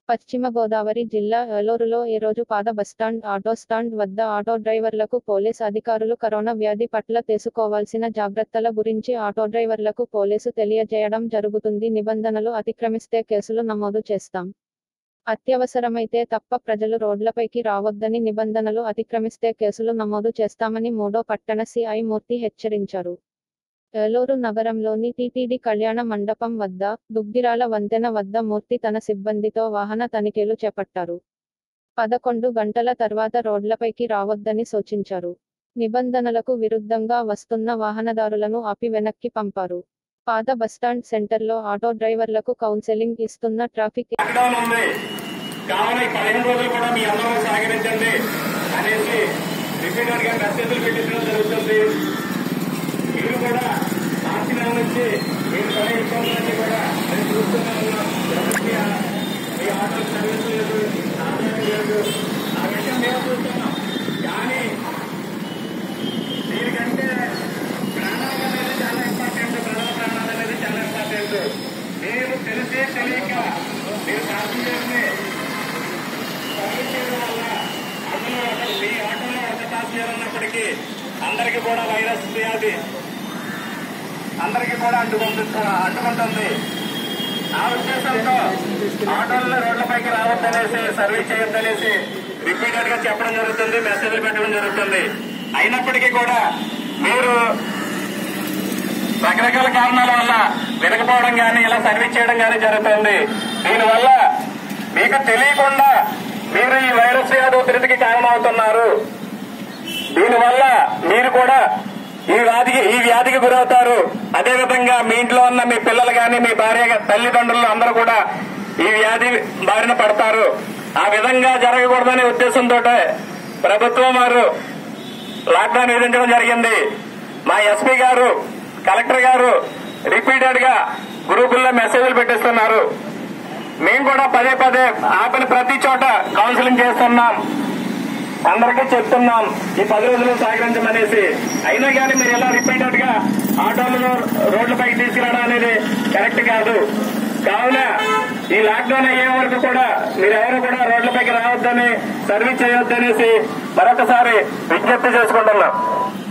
పశ్చిమ గోదావరి జిల్లా ఏలూరులో ఈ రోజు పాత బస్టాండ్ ఆటో స్టాండ్ వద్ద ఆటో డ్రైవర్లకు పోలీస్ అధికారులు కరోనా వ్యాధి పట్ల తీసుకోవాల్సిన జాగ్రత్తల గురించి ఆటో డ్రైవర్లకు పోలీసు తెలియజేయడం జరుగుతుంది నిబంధనలు అతిక్రమిస్తే కేసులు నమోదు చేస్తాం అత్యవసరమైతే తప్ప ప్రజలు రోడ్లపైకి రావద్దని నిబంధనలు అతిక్రమిస్తే కేసులు నమోదు చేస్తామని మూడో పట్టణ సిఐ మూర్తి హెచ్చరించారు ఏలూరు నగరంలోని టీటీడీ కళ్యాణ మండపం వద్ద దుగ్గిరాల వంతెన వద్ద మూర్తి తన సిబ్బందితో వాహన తనిఖీలు చేపట్టారు పదకొండు గంటల తర్వాత రోడ్లపైకి రావద్దని సూచించారు నిబంధనలకు విరుద్ధంగా వస్తున్న వాహనదారులను ఆపి వెనక్కి పంపారు పాత బస్టాండ్ సెంటర్లో ఆటో డ్రైవర్లకు కౌన్సెలింగ్ ఇస్తున్న ట్రాఫిక్ లాక్డౌన్ ఉంది కావున ఈ పదిహేను రోజులు కూడా మీ అందరూ సహకరించండి అనేసి రిపీటెడ్ గా మెసేజ్లు పెట్టించడం జరుగుతుంది మీరు కూడా మార్చి నెల నుంచి మీరు పడే ఇబ్బందులన్నీ కూడా మేము చూస్తూనే ఉన్నాం ఎవరికి ఆ- మీ ఆటో సర్వీస్ లేదు ఆదాయం లేదు ఆ విషయం మేము చూస్తున్నాం కానీ దీనికంటే ప్రాణాలు అనేది చాలా ఇంపార్టెంట్ ప్రజల ప్రాణాలు అనేది చాలా ఇంపార్టెంట్ మీరు తెలిసి తెలియక మీరు ప్యాసింజర్ని సర్వీస్ చేయడం వల్ల అందులో ఒక మీ ఆటోలో ఒక ప్యాసింజర్ ఉన్నప్పటికీ అందరికీ కూడా వైరస్ వ్యాధి అందరికీ కూడా అడ్డుకుంటు అడ్డుకుంటుంది ఆ ఉద్దేశంతో ఆటోల్లో రోడ్లపైకి రావద్దనేసి సర్వీస్ చేయొద్దనేసి రిపీటెడ్ గా చెప్పడం జరుగుతుంది మెసేజ్లు పెట్టడం జరుగుతుంది అయినప్పటికీ కూడా మీరు రకరకాల కారణాల వల్ల వినకపోవడం కానీ ఇలా సర్వీస్ చేయడం కానీ జరుగుతుంది దీనివల్ల మీకు తెలియకుండా మీరు ఈ వైరస్ వ్యాధి ఉధృతికి కారణమవుతున్నారు దీనివల్ల మీరు కూడా ఈ వ్యాధికి ఈ వ్యాధికి గురవుతారు అదేవిధంగా మీ ఇంట్లో ఉన్న మీ పిల్లలు కానీ మీ భార్య తల్లిదండ్రులు అందరూ కూడా ఈ వ్యాధి బారిన పడతారు ఆ విధంగా జరగకూడదనే ఉద్దేశంతో ప్రభుత్వం వారు లాక్డౌన్ విధించడం జరిగింది మా ఎస్పీ గారు కలెక్టర్ గారు రిపీటెడ్ గా గ్రూపుల్లో మెసేజ్లు పెట్టిస్తున్నారు మేము కూడా పదే పదే ఆపిన ప్రతి చోట కౌన్సిలింగ్ చేస్తున్నాం అందరికీ చెప్తున్నాం ఈ పది రోజులు సహకరించమనేసి అయినా కానీ మీరు ఎలా రిపీటెడ్ గా ఆటోలను రోడ్లపైకి తీసుకురావడం అనేది కరెక్ట్ కాదు కావున ఈ లాక్డౌన్ అయ్యే వరకు కూడా మీరెవరు కూడా రోడ్లపైకి రావద్దని సర్వీస్ చేయొద్దనేసి మరొకసారి విజ్ఞప్తి చేసుకుంటున్నాం